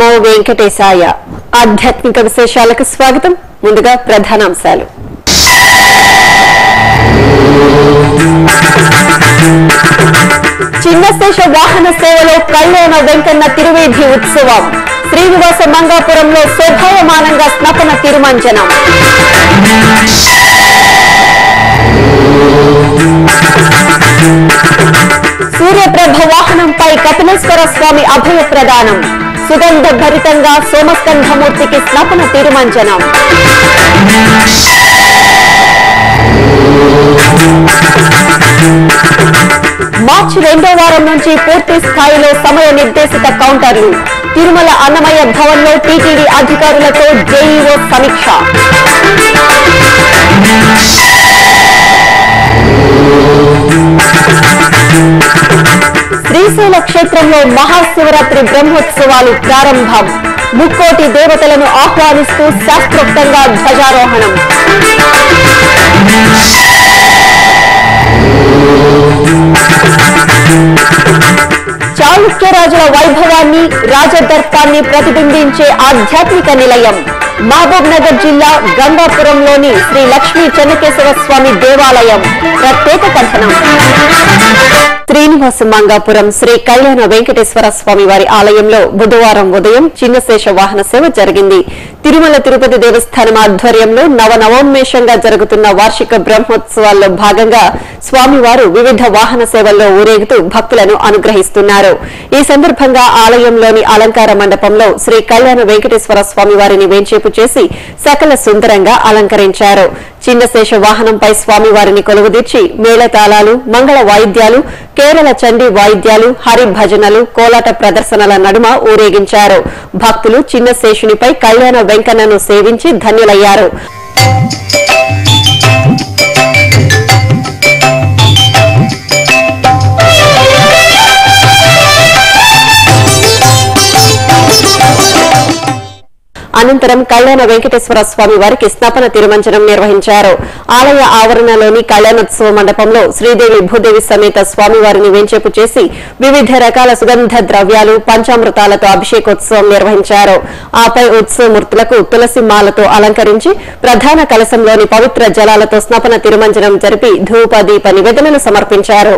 నమో వెంకటేశాయ ఆధ్యాత్మిక విశేషాలకు స్వాగతం ముందుగా ప్రధానాంశాలు చిన్నశేష వాహన సేవలో కళ్యాణ వెంకన్న తిరువేధి ఉత్సవం శ్రీనివాస మంగాపురంలో శోభాయమానంగా స్నపన తిరుమంజనం సూర్యప్రభ వాహనంపై కపిలేశ్వర స్వామి అభయ ప్రదానం సుగంధ భరితంగా సోమస్కంధమూర్తికి స్నపన తిరుమంజనం మార్చి రెండో వారం నుంచి పూర్తి స్థాయిలో సమయ నిర్దేశిత కౌంటర్లు తిరుమల అన్నమయ్య భవన్లో టీటీడీ అధికారులతో జేఈఓ సమీక్ష శ్రీశైల క్షేత్రంలో మహాశివరాత్రి బ్రహ్మోత్సవాలు ప్రారంభం ముక్కోటి దేవతలను ఆహ్వానిస్తూ శాస్త్రోక్తంగా ధ్వజారోహణం చాళుక్యరాజుల వైభవాన్ని రాజదర్పాన్ని ప్రతిబింబించే ఆధ్యాత్మిక నిలయం మహబూబ్ నగర్ జిల్లా గంగాపురంలోని శ్రీ లక్ష్మీ చెన్నకేశవ స్వామి దేవాలయం ప్రత్యేక కథనం శ్రీనివాస మంగాపురం శ్రీ కళ్యాణ వెంకటేశ్వర స్వామి వారి ఆలయంలో బుధవారం ఉదయం చిన్నశేష వాహన సేవ జరిగింది తిరుమల తిరుపతి దేవస్థానం ఆధ్వర్యంలో నవనవోన్మేషంగా జరుగుతున్న వార్షిక బ్రహ్మోత్సవాల్లో భాగంగా స్వామివారు వివిధ వాహన సేవల్లో ఊరేగుతూ భక్తులను అనుగ్రహిస్తున్నారు ఈ సందర్భంగా ఆలయంలోని అలంకార మండపంలో శ్రీ కళ్యాణ వెంకటేశ్వర స్వామి వారిని వేంచేపు చేసి సకల సుందరంగా అలంకరించారు చిన్నశేష వాహనంపై స్వామివారిని కొలువుదీర్చి మేళతాళాలు మంగళ వాయిద్యాలు కేరళ చండీ వాయిద్యాలు హరి భజనలు కోలాట ప్రదర్శనల నడుమ ఊరేగించారు భక్తులు చిన్నశేషునిపై కళ్యాణ వెంకన్నను సేవించి ధన్యులయ్యారు అనంతరం కళ్యాణ వెంకటేశ్వర స్వామి వారికి స్నపన తిరుమంజనం నిర్వహించారు ఆలయ ఆవరణలోని కళ్యాణోత్సవ మండపంలో శ్రీదేవి భూదేవి సమేత స్వామివారిని వెంచేపు చేసి వివిధ రకాల సుగంధ ద్రవ్యాలు పంచామృతాలతో అభిషేకోత్సవం నిర్వహించారు ఆపై ఉత్సవమూర్తులకు తులసి మాలతో అలంకరించి ప్రధాన కలశంలోని పవిత్ర జలాలతో స్నపన తిరుమంజనం జరిపి ధూప దీప నివేదనలు సమర్పించారు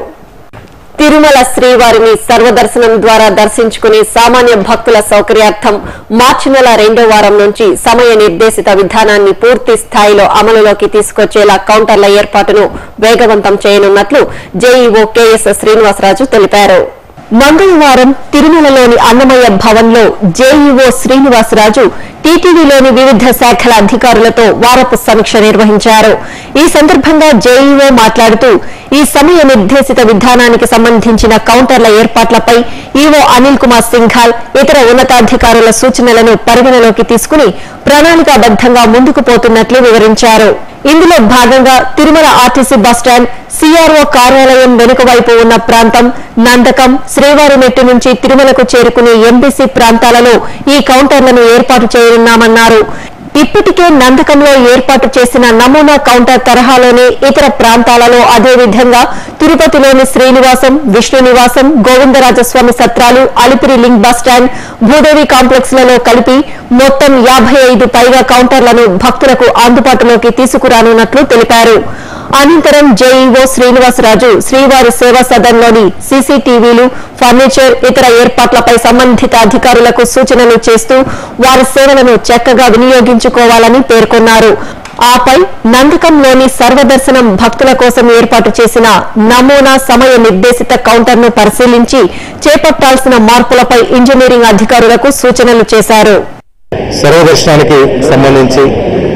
తిరుమల శ్రీవారిని సర్వదర్శనం ద్వారా దర్శించుకునే సామాన్య భక్తుల సౌకర్యార్థం మార్చి నెల రెండో వారం నుంచి సమయ నిర్దేశిత విధానాన్ని పూర్తి స్థాయిలో అమలులోకి తీసుకొచ్చేలా కౌంటర్ల ఏర్పాటును వేగవంతం చేయనున్నట్లు జేఈఓ కెఎస్ శ్రీనివాసరాజు తెలిపారు మంగళవారం తిరుమలలోని అన్నమయ్య భవన్లో జేఈఓ శ్రీనివాసరాజు టీటీడీలోని వివిధ శాఖల అధికారులతో వారపు సమీక్ష నిర్వహించారు ఈ సందర్భంగా జేఈఓ మాట్లాడుతూ ఈ సమయ నిర్దేశిత విధానానికి సంబంధించిన కౌంటర్ల ఏర్పాట్లపై ఈవో అనిల్ కుమార్ సింఘాల్ ఇతర ఉన్నతాధికారుల సూచనలను పరిగణలోకి తీసుకుని ప్రణాళికాబద్దంగా ముందుకు పోతున్నట్లు వివరించారు ఇందులో భాగంగా తిరుమల ఆర్టీసీ బస్టాండ్ సిఆర్ఓ కార్యాలయం వెనుక వైపు ఉన్న ప్రాంతం నందకం శ్రీవారిమెట్టు నుంచి తిరుమలకు చేరుకునే ఎంబీసీ ప్రాంతాలలో ఈ కౌంటర్లను ఏర్పాటు చేయనున్నామన్నారు ఇప్పటికే నందకంలో ఏర్పాటు చేసిన నమూనా కౌంటర్ తరహాలోనే ఇతర ప్రాంతాలలో అదే విధంగా తిరుపతిలోని శ్రీనివాసం విష్ణు నివాసం గోవిందరాజస్వామి సత్రాలు Alipiri link bus stand Bhudevi complex లలో కలిపి మొత్తం యాభై ఐదు పైగా కౌంటర్లను భక్తులకు అందుబాటులోకి తీసుకురానున్నట్లు తెలిపారు అనంతరం జేఈఓ శ్రీనివాసరాజు శ్రీవారి సేవా సదన్లోని సీసీటీవీలు ఫర్నిచర్ ఇతర ఏర్పాట్లపై సంబంధిత అధికారులకు సూచనలు చేస్తూ వారి సేవలను చక్కగా వినియోగించుకోవాలని పేర్కొన్నారు ఆపై నందకంలోని సర్వదర్శనం భక్తుల కోసం ఏర్పాటు చేసిన నమూనా సమయ నిర్దేశిత కౌంటర్ను పరిశీలించి చేపట్టాల్సిన మార్పులపై ఇంజనీరింగ్ అధికారులకు సూచనలు చేశారు సర్వదర్శనానికి సంబంధించి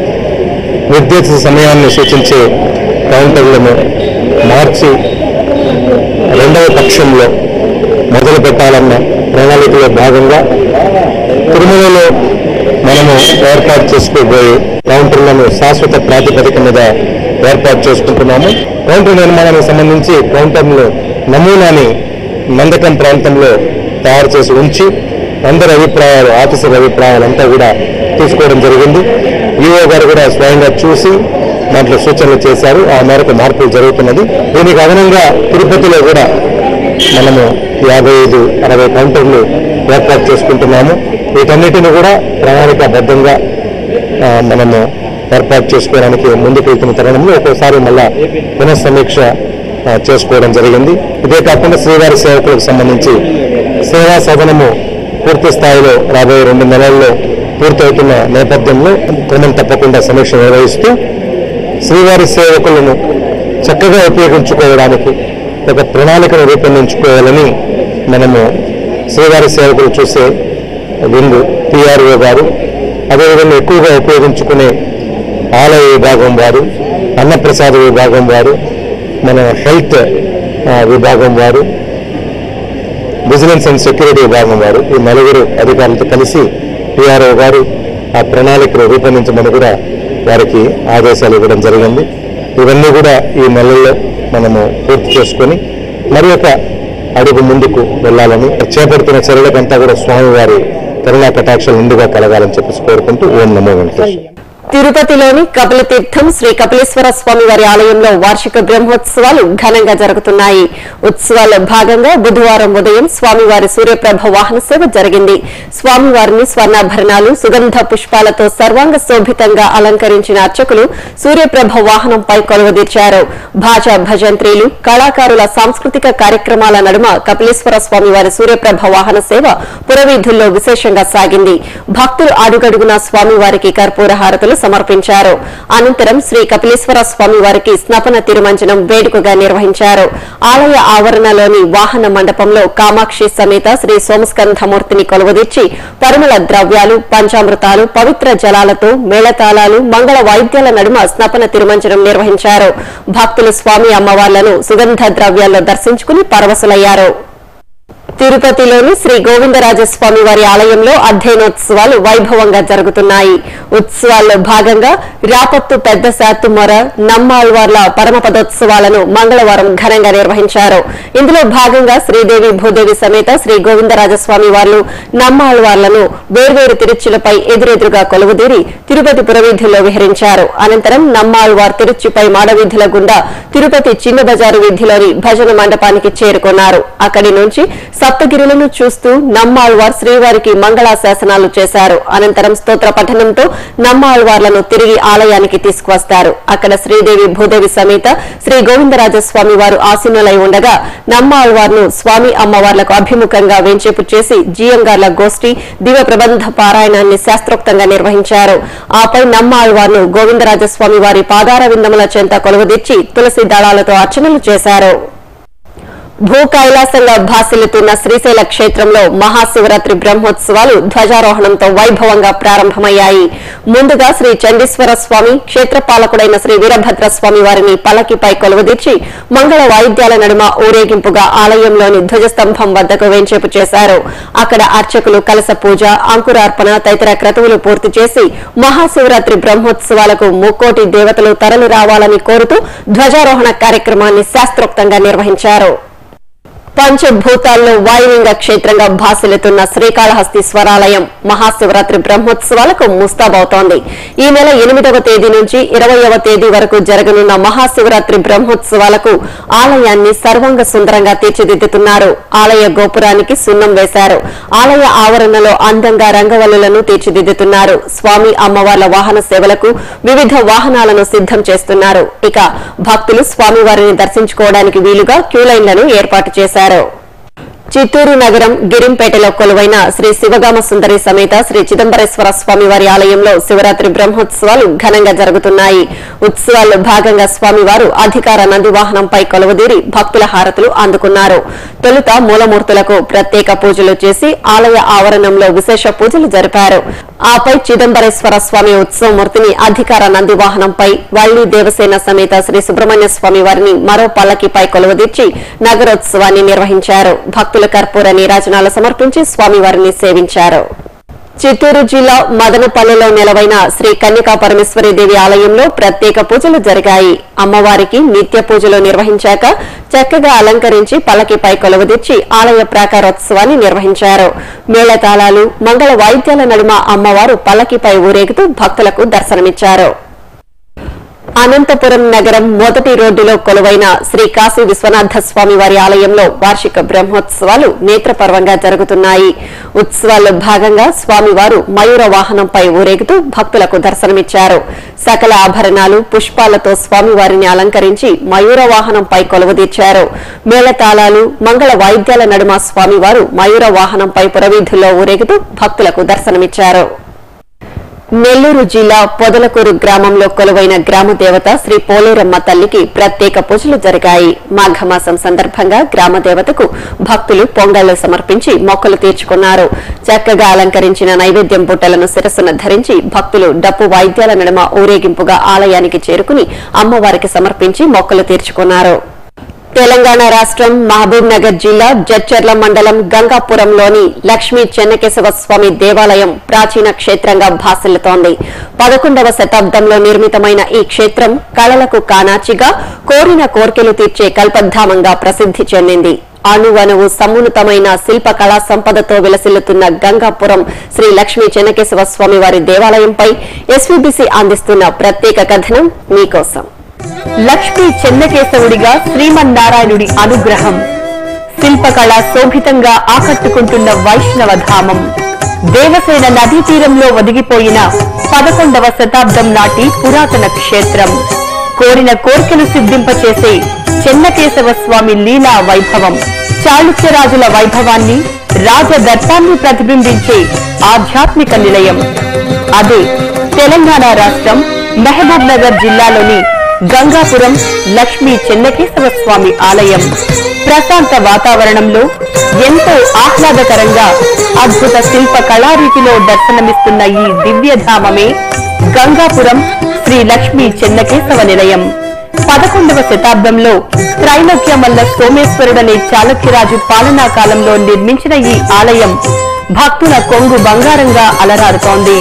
నిర్దేశిత సమయాన్ని సూచించే కౌంటర్లను మార్చి రెండవ పక్షంలో మొదలు పెట్టాలన్న ప్రణాళికలో భాగంగా తిరుమలలో మనము ఏర్పాటు చేసుకోబోయే కౌంటర్లను శాశ్వత ప్రాతిపదిక మీద ఏర్పాటు చేసుకుంటున్నాము కౌంటర్ నిర్మాణానికి సంబంధించి కౌంటర్లు నమూనాని నందకం ప్రాంతంలో తయారు చేసి ఉంచి అందరి అభిప్రాయాలు ఆఫీసర్ అభిప్రాయాలంతా కూడా తీసుకోవడం జరిగింది ఈఓ గారు కూడా స్వయంగా చూసి దాంట్లో సూచనలు చేశారు ఆ మేరకు మార్పులు జరుగుతున్నది దీనికి అదనంగా తిరుపతిలో కూడా మనము యాభై ఐదు అరవై కౌంటర్లు ఏర్పాటు చేసుకుంటున్నాము వీటన్నిటిని కూడా ప్రణాళికాబద్ధంగా ఆ, మనము ఏర్పాటు చేసుకోవడానికి ముందుకు వెళ్తున్న తరుణంలో ఒక్కోసారి మళ్ళా పునఃసమీక్ష ఆ, చేసుకోవడం జరిగింది ఇదే కాకుండా శ్రీవారి సేవకులకు సంబంధించి సేవా సదనము పూర్తి స్థాయిలో రాబోయే రెండు నెలల్లో పూర్తవుతున్న నేపథ్యంలో క్రమం తప్పకుండా సమీక్ష నిర్వహిస్తూ శ్రీవారి సేవకులను చక్కగా ఉపయోగించుకోవడానికి ఒక ప్రణాళికను రూపొందించుకోవాలని మనము శ్రీవారి సేవకులు చూసే విందు పిఆర్ఓ గారు అదేవిధంగా ఎక్కువగా ఉపయోగించుకునే ఆలయ విభాగం వారు అన్నప్రసాద విభాగం వారు మన హెల్త్ ఆ, విభాగం వారు విజిలెన్స్ అండ్ సెక్యూరిటీ విభాగం వారు ఈ నలుగురు అధికారులతో కలిసి పిఆర్ఓ గారు ఆ ప్రణాళికను రూపొందించమని కూడా వారికి ఆదేశాలు ఇవ్వడం జరిగింది ఇవన్నీ కూడా ఈ నెలల్లో మనము పూర్తి చేసుకొని మరి ఒక అడుగు ముందుకు వెళ్ళాలని చేపడుతున్న చర్యలకంతా కూడా స్వామివారి కరుణా కటాక్షలు నిండుగా కలగాలని చెప్పేసి కోరుకుంటూ ఓం నమో వెంకటేశ్వర తిరుపతిలోని కపిలతీర్థం శ్రీ కపిలేశ్వర స్వామి వారి ఆలయంలో వార్షిక బ్రహ్మోత్సవాలు ఘనంగా జరుగుతున్నాయి ఉత్సవాల్లో భాగంగా బుధవారం ఉదయం స్వామివారి సూర్యప్రభ వాహన సేవ జరిగింది స్వామివారిని స్వర్ణాభరణాలు సుగంధ పుష్పాలతో సర్వాంగ శోభితంగా అలంకరించిన అర్చకులు సూర్యప్రభ వాహనంపై కొలువుదీర్చారు భాజా భజంత్రీలు కళాకారుల సాంస్కృతిక కార్యక్రమాల నడుమ కపిలేశ్వర స్వామి వారి సూర్యప్రభ వాహన సేవ పురవీధుల్లో విశేషంగా సాగింది భక్తులు అడుగడుగున స్వామివారికి కర్పూర హారతులు సమర్పించారు అనంతరం శ్రీ కపిలేశ్వర స్వామి వారికి స్నపన తిరుమంజనం వేడుకగా నిర్వహించారు ఆలయ ఆవరణలోని వాహన మండపంలో కామాక్షి సమేత శ్రీ సోమస్కంధమూర్తిని కొలువుదీర్చి పరిమళ ద్రవ్యాలు పంచామృతాలు పవిత్ర జలాలతో మేళతాళాలు మంగళ వాయిద్యాల నడుమ స్నపన తిరుమంజనం నిర్వహించారు భక్తులు స్వామి అమ్మవార్లను సుగంధ ద్రవ్యాల్లో దర్శించుకుని పరవశులయ్యారు తిరుపతిలోని శ్రీ గోవిందరాజస్వామి వారి ఆలయంలో అధ్యయనోత్సవాలు వైభవంగా జరుగుతున్నాయి ఉత్సవాల్లో భాగంగా రాపత్తు పెద్ద శాతు మొర నమ్మాళ్వార్ల పరమపదోత్సవాలను మంగళవారం ఘనంగా నిర్వహించారు ఇందులో భాగంగా శ్రీదేవి భూదేవి సమేత శ్రీ గోవిందరాజస్వామి వార్లు నమ్మాళ్వార్లను వేర్వేరు తిరుచులపై ఎదురెదురుగా కొలువుదీరి తిరుపతి పురవీధుల్లో విహరించారు అనంతరం నమ్మాళ్వార్ తిరుచిపై మాడవీధుల గుండా తిరుపతి చిన్న బజారు వీధిలోని భజన మండపానికి చేరుకున్నారు అక్కడి నుంచి సప్తగిరులను చూస్తూ నమ్మాళ్వార్ శ్రీవారికి మంగళాశాసనాలు చేశారు అనంతరం స్తోత్ర పఠనంతో నమ్మాళ్వార్లను తిరిగి ఆలయానికి తీసుకువస్తారు అక్కడ శ్రీదేవి భూదేవి సమేత శ్రీ గోవిందరాజస్వామి వారు ఆసీనులై ఉండగా నమ్మాళ్వార్ను స్వామి అమ్మవార్లకు అభిముఖంగా వెంచేపు చేసి జీయంగార్ల గోష్ఠి దివ్య ప్రబంధ పారాయణాన్ని శాస్త్రోక్తంగా నిర్వహించారు ఆపై నమ్మాళ్వార్ను గోవిందరాజస్వామి వారి పాదార విందముల చెంత కొలువుదీర్చి తులసి దళాలతో అర్చనలు చేశారు భూ కైలాసంగా భాసిల్లుతున్న శ్రీశైల క్షేత్రంలో మహాశివరాత్రి బ్రహ్మోత్సవాలు ధ్వజారోహణంతో వైభవంగా ప్రారంభమయ్యాయి ముందుగా శ్రీ చండీశ్వర స్వామి క్షేత్రపాలకుడైన శ్రీ వీరభద్ర స్వామి వారిని పలకిపై కొలువుదీర్చి మంగళ వాయిద్యాల నడుమ ఊరేగింపుగా ఆలయంలోని ధ్వజస్తంభం వద్దకు వేంచేపు చేశారు అక్కడ అర్చకులు కలస పూజ అంకురార్పణ తదితర క్రతువులు పూర్తి చేసి మహాశివరాత్రి బ్రహ్మోత్సవాలకు ముక్కోటి దేవతలు తరలి రావాలని కోరుతూ ధ్వజారోహణ కార్యక్రమాన్ని శాస్త్రోక్తంగా నిర్వహించారు పంచభూతాల్లో వాయులింగ క్షేత్రంగా భాసిల్లుతున్న శ్రీకాళహస్తీశ్వరాలయం మహాశివరాత్రి బ్రహ్మోత్సవాలకు ముస్తాబవుతోంది ఈ నెల ఎనిమిదవ తేదీ నుంచి ఇరవయవ తేదీ వరకు జరగనున్న మహాశివరాత్రి బ్రహ్మోత్సవాలకు ఆలయాన్ని సర్వాంగ సుందరంగా తీర్చిదిద్దుతున్నారు ఆలయ గోపురానికి సున్నం వేశారు ఆలయ ఆవరణలో అందంగా రంగవల్లులను తీర్చిదిద్దుతున్నారు స్వామి అమ్మవార్ల వాహన సేవలకు వివిధ వాహనాలను సిద్ధం చేస్తున్నారు ఇక భక్తులు స్వామివారిని దర్శించుకోవడానికి వీలుగా క్యూలైన్లను ఏర్పాటు చేశారు చిత్తూరు నగరం గిరింపేటలో కొలువైన శ్రీ శివగామ సుందరి సమేత శ్రీ చిదంబరేశ్వర స్వామి వారి ఆలయంలో శివరాత్రి బ్రహ్మోత్సవాలు ఘనంగా జరుగుతున్నాయి ఉత్సవాల్లో భాగంగా స్వామివారు అధికార నంది వాహనంపై కొలువుదీరి భక్తుల హారతులు అందుకున్నారు తొలుత మూలమూర్తులకు ప్రత్యేక పూజలు చేసి ఆలయ ఆవరణంలో విశేష పూజలు జరిపారు ఆపై చిదంబరేశ్వర స్వామి ఉత్సవమూర్తిని అధికార నంది వాహనంపై వల్లి దేవసేన సమేత శ్రీ సుబ్రహ్మణ్య స్వామి వారిని మరో పల్లకిపై కొలువుదీర్చి నగరోత్సవాన్ని నిర్వహించారు భక్తులు కర్పూర నీరాజనాలు సమర్పించి స్వామివారిని సేవించారు చిత్తూరు జిల్లా మదనపల్లిలో నెలవైన శ్రీ కన్యకా పరమేశ్వరి దేవి ఆలయంలో ప్రత్యేక పూజలు జరిగాయి అమ్మవారికి నిత్య పూజలు నిర్వహించాక చక్కగా అలంకరించి పలకిపై కొలువుదీర్చి ఆలయ ప్రాకారోత్సవాన్ని నిర్వహించారు మేళతాళాలు మంగళ వాయిద్యాల నడుమ అమ్మవారు పల్లకిపై ఊరేగుతూ భక్తులకు దర్శనమిచ్చారు అనంతపురం నగరం మొదటి రోడ్డులో కొలువైన శ్రీ కాశీ విశ్వనాథ స్వామి వారి ఆలయంలో వార్షిక బ్రహ్మోత్సవాలు నేత్రపర్వంగా జరుగుతున్నాయి ఉత్సవాల్లో భాగంగా స్వామివారు మయూర వాహనంపై ఊరేగుతూ భక్తులకు దర్శనమిచ్చారు సకల ఆభరణాలు పుష్పాలతో స్వామివారిని అలంకరించి మయూర వాహనంపై కొలువుదీర్చారు మేళతాళాలు మంగళ వాయిద్యాల నడుమ స్వామివారు మయూర వాహనంపై పురవీధుల్లో ఊరేగుతూ భక్తులకు దర్శనమిచ్చారు నెల్లూరు జిల్లా పొదలకూరు గ్రామంలో కొలువైన గ్రామ దేవత శ్రీ పోలేరమ్మ తల్లికి ప్రత్యేక పూజలు జరిగాయి మాఘమాసం సందర్భంగా గ్రామ దేవతకు భక్తులు పొంగళ్లు సమర్పించి మొక్కలు తీర్చుకున్నారు చక్కగా అలంకరించిన నైవేద్యం బుట్టలను శిరస్సున ధరించి భక్తులు డప్పు వాయిద్యాల నడుమ ఊరేగింపుగా ఆలయానికి చేరుకుని అమ్మవారికి సమర్పించి మొక్కలు తీర్చుకున్నారు తెలంగాణ రాష్ట్రం మహబూబ్ నగర్ జిల్లా జడ్చర్ల మండలం గంగాపురంలోని లక్ష్మీ చెన్నకేశవ స్వామి దేవాలయం ప్రాచీన క్షేత్రంగా భాసిల్లుతోంది పదకొండవ శతాబ్దంలో నిర్మితమైన ఈ క్షేత్రం కళలకు కానాచిగా కోరిన కోర్కెలు తీర్చే కల్పధామంగా ప్రసిద్ధి చెందింది అణువణువు సమున్నతమైన శిల్ప కళా సంపదతో విలసిల్లుతున్న గంగాపురం శ్రీ లక్ష్మీ చెన్నకేశవ స్వామి వారి దేవాలయంపై ఎస్వీబీసీ అందిస్తున్న ప్రత్యేక కథనం మీకోసం లక్ష్మీ చెన్నకేశవుడిగా శ్రీమన్నారాయణుడి అనుగ్రహం శిల్పకళ శోభితంగా ఆకట్టుకుంటున్న వైష్ణవ ధామం దేవసేన నదీ తీరంలో ఒదిగిపోయిన పదకొండవ శతాబ్దం నాటి పురాతన క్షేత్రం కోరిన కోర్కెలు సిద్ధింపచేసే చెన్నకేశవ స్వామి లీలా వైభవం చాళుక్యరాజుల వైభవాన్ని రాజదర్పాన్ని ప్రతిబింబించే ఆధ్యాత్మిక నిలయం అదే తెలంగాణ రాష్ట్రం మహబూబ్ నగర్ జిల్లాలోని గంగాపురం లక్ష్మీ చెన్నకేశవ స్వామి ఆలయం ప్రశాంత వాతావరణంలో ఎంతో ఆహ్లాదకరంగా అద్భుత శిల్ప కళారీతిలో దర్శనమిస్తున్న ఈ దివ్యధామమే గంగాపురం శ్రీ లక్ష్మీ చెన్నకేశవ నిలయం పదకొండవ శతాబ్దంలో త్రైలోక్యమల్ల సోమేశ్వరుడనే చాళుక్యరాజు పాలనా కాలంలో నిర్మించిన ఈ ఆలయం భక్తుల కొంగు బంగారంగా అలరారుతోంది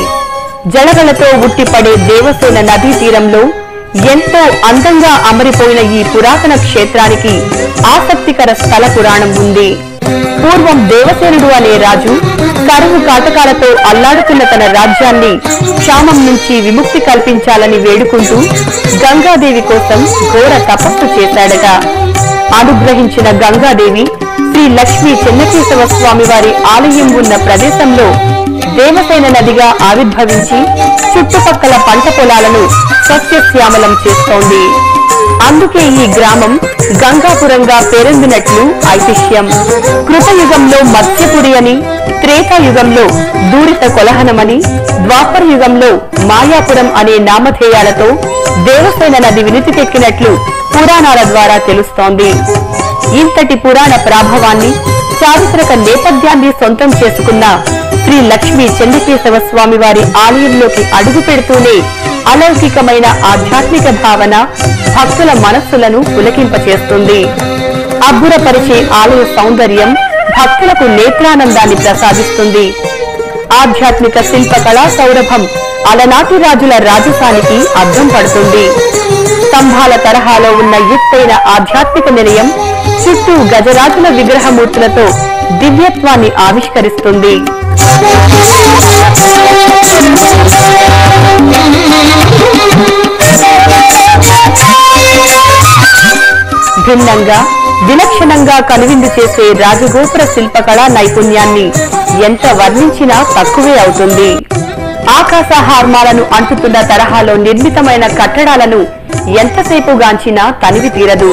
జలగలతో ఉట్టిపడే దేవసేన నదీ తీరంలో ఎంతో అందంగా అమరిపోయిన ఈ పురాతన క్షేత్రానికి ఆసక్తికర స్థల పురాణం ఉంది పూర్వం దేవసేనుడు అనే రాజు కరువు కాటకాలతో అల్లాడుతున్న తన రాజ్యాన్ని క్షామం నుంచి విముక్తి కల్పించాలని వేడుకుంటూ గంగాదేవి కోసం ఘోర తపస్సు చేశాడట అనుగ్రహించిన గంగాదేవి శ్రీ లక్ష్మీ చెన్నకేశవ స్వామి వారి ఆలయం ఉన్న ప్రదేశంలో దేవసేన నదిగా ఆవిర్భవించి చుట్టుపక్కల పంట పొలాలను సస్యశ్యామలం చేస్తోంది అందుకే ఈ గ్రామం గంగాపురంగా పేరొందినట్లు ఐతిహ్యం కృతయుగంలో మత్స్యపురి అని త్రేతాయుగంలో దూరిత కొలహనమని ద్వాపర యుగంలో మాయాపురం అనే నామధేయాలతో దేవసేన నది వినితికెక్కినట్లు పురాణాల ద్వారా తెలుస్తోంది ఇంతటి పురాణ ప్రాభవాన్ని చారిత్రక నేపథ్యాన్ని సొంతం చేసుకున్న శ్రీ లక్ష్మీ చంద్రకేశవ స్వామి వారి ఆలయంలోకి అడుగు పెడుతూనే అలౌకికమైన ఆధ్యాత్మిక భావన భక్తుల మనస్సులను పులకింపచేస్తుంది అబ్బురపరిచే ఆలయ సౌందర్యం భక్తులకు నేత్రానందాన్ని ప్రసాదిస్తుంది ఆధ్యాత్మిక శిల్ప కళా సౌరభం అలనాటి రాజుల రాజసానికి అద్దం పడుతుంది స్తంభాల తరహాలో ఉన్న ఎత్తైన ఆధ్యాత్మిక నిలయం చుట్టూ గజరాజుల విగ్రహమూర్తులతో దివ్యత్వాన్ని ఆవిష్కరిస్తుంది భిన్నంగా విలక్షణంగా కనువిందు చేసే రాజగోపుర శిల్పకళా నైపుణ్యాన్ని ఎంత వర్ణించినా తక్కువే అవుతుంది ఆకాశ హార్మాలను అంటుతున్న తరహాలో నిర్మితమైన కట్టడాలను ఎంతసేపు గాంచినా తనివి తీరదు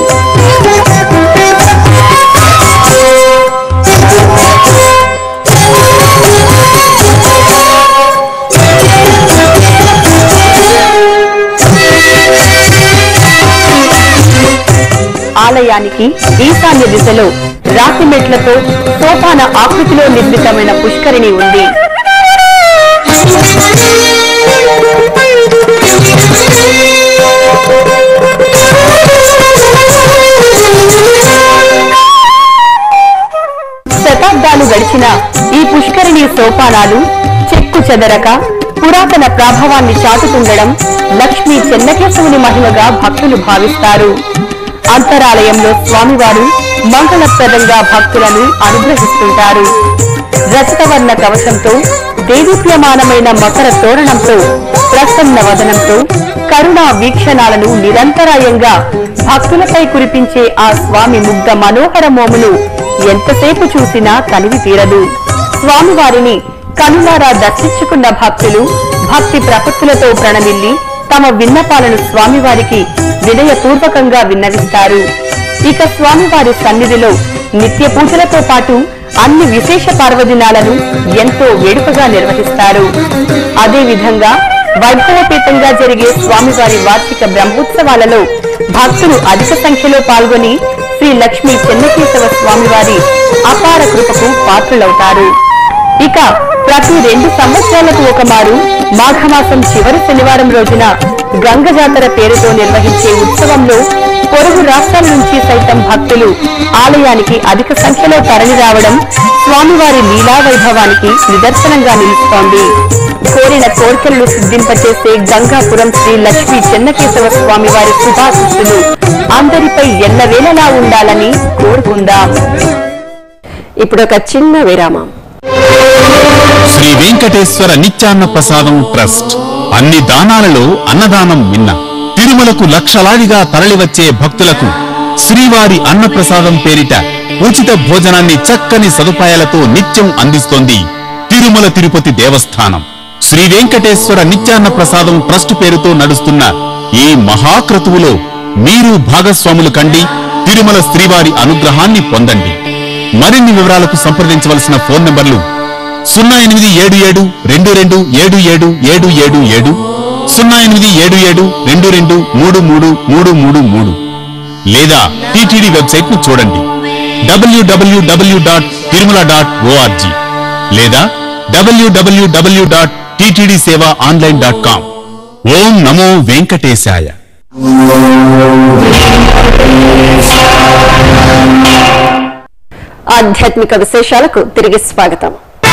ఆలయానికి ఈశాన్య దిశలో రాతి మెట్లతో సోపాన ఆకృతిలో నిర్మితమైన పుష్కరిణి ఉంది శతాబ్దాలు గడిచిన ఈ పుష్కరిణి సోపానాలు చెక్కు చెదరక పురాతన ప్రాభవాన్ని చాటుతుండడం లక్ష్మీ చెన్నకేశవుని మహిమగా భక్తులు భావిస్తారు అంతరాలయంలో స్వామివారు మంగళప్రదంగా భక్తులను అనుగ్రహిస్తుంటారు రజతవర్ణ కవచంతో దేదీప్యమానమైన మకర తోరణంతో ప్రసన్న వదనంతో కరుణా వీక్షణాలను నిరంతరాయంగా భక్తులపై కురిపించే ఆ స్వామి ముగ్ధ మనోహర మోమును ఎంతసేపు చూసినా తనివి తీరదు స్వామివారిని కనులారా దర్శించుకున్న భక్తులు భక్తి ప్రపత్తులతో ప్రణమిల్లి తమ విన్నపాలను స్వామివారికి వినయపూర్వకంగా విన్నవిస్తారు ఇక స్వామివారి సన్నిధిలో నిత్య పూజలతో పాటు అన్ని విశేష పర్వదినాలను ఎంతో వేడుకగా నిర్వహిస్తారు అదే విధంగా వైభవపేతంగా జరిగే స్వామివారి వార్షిక బ్రహ్మోత్సవాలలో భక్తులు అధిక సంఖ్యలో పాల్గొని శ్రీ లక్ష్మీ చెన్నకేశవ స్వామివారి అపార కృపకు పాత్రులవుతారు ఇక ప్రతి రెండు సంవత్సరాలకు ఒక మారు మాఘమాసం చివరి శనివారం రోజున గంగ జాతర పేరుతో నిర్వహించే ఉత్సవంలో పొరుగు రాష్ట్రాల నుంచి సైతం భక్తులు ఆలయానికి అధిక సంఖ్యలో తరలి రావడం స్వామివారి లీలా వైభవానికి నిదర్శనంగా నిలుస్తోంది కోరిన కోరికలను సిద్ధింపచేసే గంగాపురం శ్రీ లక్ష్మీ చెన్నకేశవ స్వామివారి శుభాశిస్సులు అందరిపై ఎల్లవేళలా ఉండాలని కోరుకుందాం ఇప్పుడు ఒక చిన్న విరామం శ్రీ వెంకటేశ్వర నిత్యాన్న ప్రసాదం ట్రస్ట్ అన్ని దానాలలో అన్నదానం మిన్న తిరుమలకు లక్షలాదిగా తరలివచ్చే భక్తులకు శ్రీవారి అన్నప్రసాదం పేరిట ఉచిత భోజనాన్ని చక్కని సదుపాయాలతో నిత్యం అందిస్తోంది తిరుమల తిరుపతి దేవస్థానం శ్రీ వెంకటేశ్వర నిత్యాన్న ప్రసాదం ట్రస్ట్ పేరుతో నడుస్తున్న ఈ మహాక్రతువులో మీరు భాగస్వాములు కండి తిరుమల శ్రీవారి అనుగ్రహాన్ని పొందండి మరిన్ని వివరాలకు సంప్రదించవలసిన ఫోన్ నంబర్లు సున్నా ఎనిమిది ఏడు ఏడు రెండు రెండు ఏడు ఏడు ఏడు ఏడు ఏడు సున్నా ఎనిమిది ఏడు ఏడు రెండు రెండు మూడు మూడు మూడు మూడు మూడు లేదా టిటిడి వెబ్సైట్ ను చూడండి W W W dot Tirumala dot O R G లేదా W W W dot TTD Seva online dot com ఓం నమో వెంకటేశాయ ఆధ్యాత్మిక విశేషాలకు తిరిగి స్వాగతం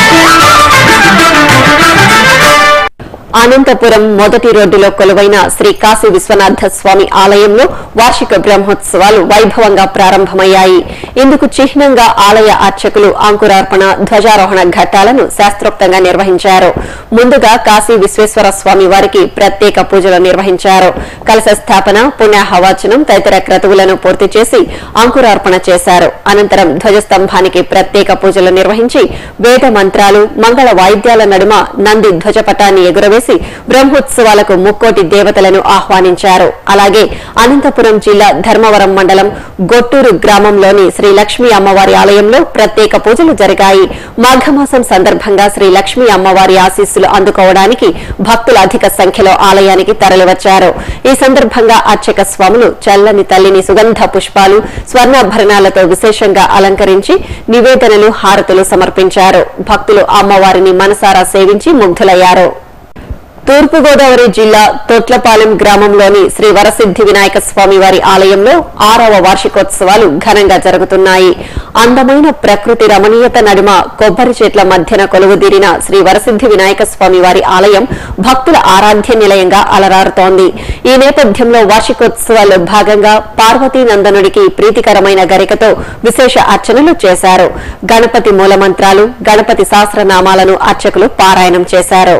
అనంతపురం మొదటి రోడ్డులో కొలువైన శ్రీ కాశీ విశ్వనాథ స్వామి ఆలయంలో వార్షిక బ్రహ్మోత్సవాలు వైభవంగా ప్రారంభమయ్యాయి ఇందుకు చిహ్నంగా ఆలయ అర్చకులు అంకురార్పణ ధ్వజారోహణ ఘట్టాలను శాస్త్రోక్తంగా నిర్వహించారు ముందుగా కాశీ విశ్వేశ్వర స్వామి వారికి ప్రత్యేక పూజలు నిర్వహించారు కలశ స్థాపన పుణ్యాహవాచనం తదితర క్రతువులను పూర్తి చేసి అంకురార్పణ చేశారు అనంతరం ధ్వజస్తంభానికి ప్రత్యేక పూజలు నిర్వహించి వేద మంత్రాలు మంగళ వాయిద్యాల నడుమ నంది ధ్వజపటాన్ని ఎగురవేసి బ్రహ్మోత్సవాలకు ముక్కోటి దేవతలను ఆహ్వానించారు అలాగే అనంతపురం జిల్లా ధర్మవరం మండలం గొట్టూరు గ్రామంలోని శ్రీ లక్ష్మీ అమ్మవారి ఆలయంలో ప్రత్యేక పూజలు జరిగాయి మాఘమాసం సందర్భంగా శ్రీ లక్ష్మీ అమ్మవారి ఆశీస్సులు అందుకోవడానికి భక్తులు అధిక సంఖ్యలో ఆలయానికి తరలివచ్చారు ఈ సందర్భంగా అర్చక స్వాములు చల్లని తల్లిని సుగంధ పుష్పాలు స్వర్ణాభరణాలతో విశేషంగా అలంకరించి నివేదనలు హారతులు సమర్పించారు భక్తులు అమ్మవారిని మనసారా సేవించి ముగ్ధులయ్యారు తూర్పుగోదావరి జిల్లా తొట్లపాలెం గ్రామంలోని శ్రీ వరసిద్ధి వినాయక స్వామి వారి ఆలయంలో ఆరవ వార్షికోత్సవాలు ఘనంగా జరుగుతున్నాయి అందమైన ప్రకృతి రమణీయత నడుమ కొబ్బరి చెట్ల మధ్యన కొలువుదీరిన శ్రీ వరసిద్ధి వినాయక స్వామి వారి ఆలయం భక్తుల ఆరాధ్య నిలయంగా అలరారుతోంది ఈ నేపథ్యంలో వార్షికోత్సవాల్లో భాగంగా పార్వతీ నందనుడికి ప్రీతికరమైన గరికతో విశేష అర్చనలు చేశారు గణపతి మూలమంత్రాలు గణపతి సహస్రనామాలను అర్చకులు పారాయణం చేశారు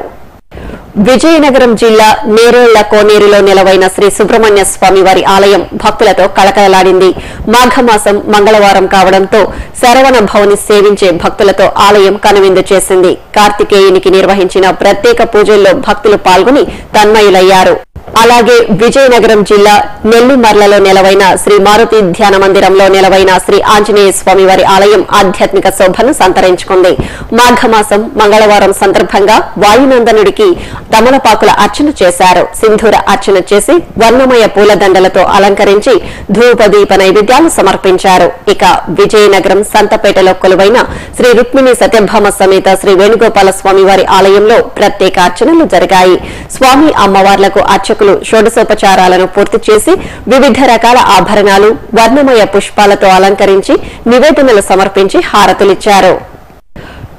విజయనగరం జిల్లా నేరేళ్ల కోనేరులో నెలవైన శ్రీ సుబ్రహ్మణ్య స్వామి వారి ఆలయం భక్తులతో కళకళలాడింది మాఘమాసం మంగళవారం కావడంతో శరవణ భవని సేవించే భక్తులతో ఆలయం కనువిందు చేసింది కార్తికేయునికి నిర్వహించిన ప్రత్యేక పూజల్లో భక్తులు పాల్గొని తన్మయులయ్యారు అలాగే విజయనగరం జిల్లా నెల్లిమర్లలో నెలవైన శ్రీ మారుతి ధ్యాన మందిరంలో నెలవైన శ్రీ ఆంజనేయ స్వామి వారి ఆలయం ఆధ్యాత్మిక శోభను సంతరించుకుంది మాఘమాసం మంగళవారం సందర్భంగా వాయునందనుడికి తమలపాకుల అర్చన చేశారు సింధూర అర్చన చేసి వర్ణమయ పూలదండలతో అలంకరించి ధూపదీప నైవేద్యాలు సమర్పించారు ఇక విజయనగరం సంతపేటలో కొలువైన శ్రీ రుక్మిణి సత్యభామ సమేత శ్రీ వేణుగోపాల స్వామి వారి ఆలయంలో ప్రత్యేక అర్చనలు జరిగాయి స్వామి అమ్మవార్లకు అర్చకులు షోడశోపచారాలను పూర్తి చేసి వివిధ రకాల ఆభరణాలు వర్ణమయ పుష్పాలతో అలంకరించి నివేదనలు సమర్పించి హారతులిచ్చారు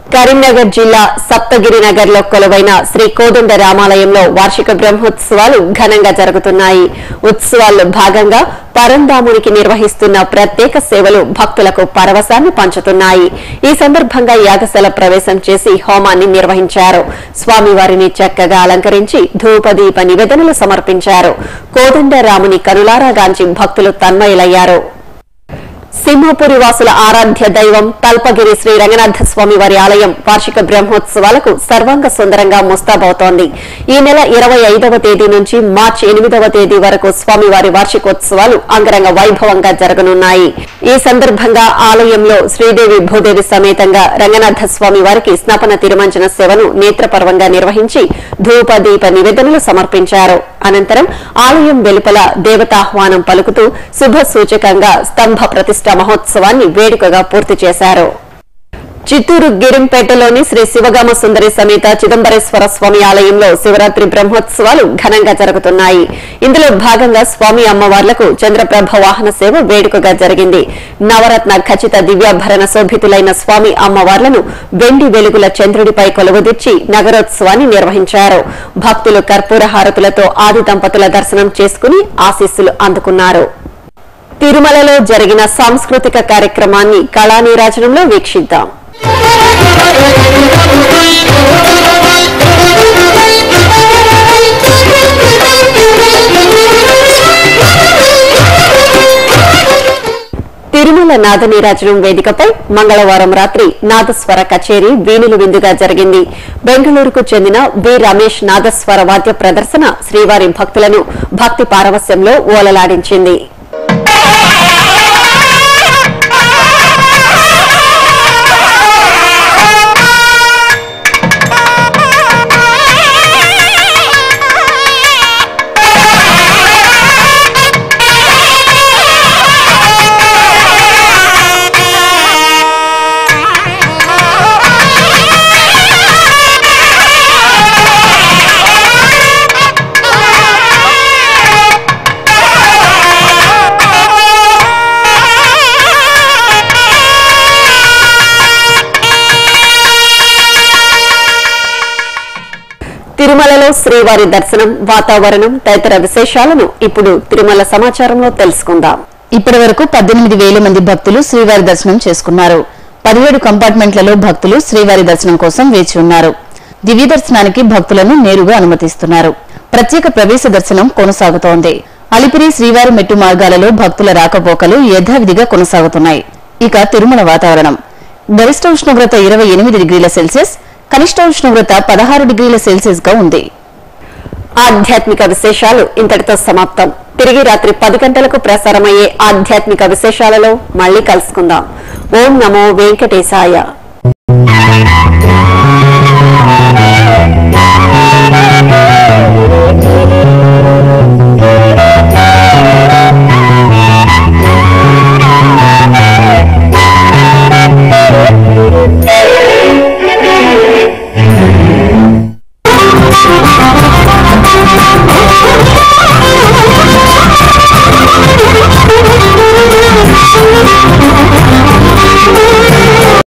కరీంనగర్ జిల్లా సప్తగిరి నగర్ లో కొలువైన శ్రీ కోదండ రామాలయంలో వార్షిక బ్రహ్మోత్సవాలు ఘనంగా జరుగుతున్నాయి ఉత్సవాల్లో భాగంగా పరంధామునికి నిర్వహిస్తున్న ప్రత్యేక సేవలు భక్తులకు పరవశాన్ని పంచుతున్నాయి ఈ సందర్భంగా యాగశాల ప్రవేశం చేసి హోమాన్ని నిర్వహించారు స్వామివారిని చక్కగా అలంకరించి ధూపదీప నివేదనలు సమర్పించారు కోదండ రాముని కనులారాగాంచి భక్తులు తన్మయులయ్యారు సింహపురి వాసుల ఆరాధ్య దైవం తల్పగిరి శ్రీ రంగనాథ స్వామి వారి ఆలయం వార్షిక బ్రహ్మోత్సవాలకు సర్వాంగ సుందరంగా ముస్తాబవుతోంది ఈ నెల ఇరవై ఐదవ తేదీ నుంచి మార్చి ఎనిమిదవ తేదీ వరకు స్వామివారి వార్షికోత్సవాలు అంగరంగ వైభవంగా జరగనున్నాయి ఈ సందర్భంగా ఆలయంలో శ్రీదేవి భూదేవి సమేతంగా రంగనాథ స్వామి వారికి స్నపన తిరుమంజన సేవను నేత్రపర్వంగా నిర్వహించి ధూప దీప నివేదనలు సమర్పించారు అనంతరం ఆలయం వెలుపల దేవతాహ్వానం పలుకుతూ శుభ సూచకంగా స్తంభ ప్రతిష్ట మహోత్సవాన్ని వేడుకగా పూర్తి చేశారు చిత్తూరు గిరింపేటలోని శ్రీ శివగామ సుందరి సమేత చిదంబరేశ్వర స్వామి ఆలయంలో శివరాత్రి బ్రహ్మోత్సవాలు ఘనంగా జరుగుతున్నాయి ఇందులో భాగంగా స్వామి అమ్మవార్లకు చంద్రప్రభ వాహన సేవ వేడుకగా జరిగింది నవరత్న ఖచ్చిత దివ్యాభరణ శోభితులైన స్వామి అమ్మవార్లను వెండి వెలుగుల చంద్రుడిపై కొలువుదీర్చి నగరోత్సవాన్ని నిర్వహించారు భక్తులు కర్పూర హారతులతో ఆది దంపతుల దర్శనం చేసుకుని ఆశీస్సులు అందుకున్నారు తిరుమలలో జరిగిన సాంస్కృతిక కార్యక్రమాన్ని కళానీరాజనంలో వీక్షిద్దాం తిరుమల నాదనీరాజనం వేదికపై మంగళవారం రాత్రి నాదస్వర కచేరీ వీణులు విందుగా జరిగింది బెంగళూరుకు చెందిన వి రమేష్ నాదస్వర వాద్య ప్రదర్శన శ్రీవారి భక్తులను భక్తి పారవస్యంలో ఓలలాడించింది తిరుమలలో శ్రీవారి దర్శనం వాతావరణం తదితర విశేషాలను ఇప్పుడు తిరుమల సమాచారంలో తెలుసుకుందాం ఇప్పటి వరకు పద్దెనిమిది వేల మంది భక్తులు శ్రీవారి దర్శనం చేసుకున్నారు పదిహేడు కంపార్ట్మెంట్లలో భక్తులు శ్రీవారి దర్శనం కోసం వేచి ఉన్నారు దివ్య దర్శనానికి భక్తులను నేరుగా అనుమతిస్తున్నారు ప్రత్యేక ప్రవేశ దర్శనం కొనసాగుతోంది అలిపిరి శ్రీవారి మెట్టు మార్గాలలో భక్తుల రాకపోకలు యథావిధిగా కొనసాగుతున్నాయి ఇక తిరుమల వాతావరణం గరిష్ట ఉష్ణోగ్రత ఇరవై ఎనిమిది డిగ్రీల సెల్సియస్ కనిష్ట ఉష్ణోగ్రత పదహారు డిగ్రీల సెల్సియస్ గా ఉంది ఆధ్యాత్మిక విశేషాలు ఇంతటితో సమాప్తం తిరిగి రాత్రి పది గంటలకు ప్రసారమయ్యే ఆధ్యాత్మిక విశేషాలలో మళ్ళీ కలుసుకుందాం ఓం నమో వెంకటేశాయ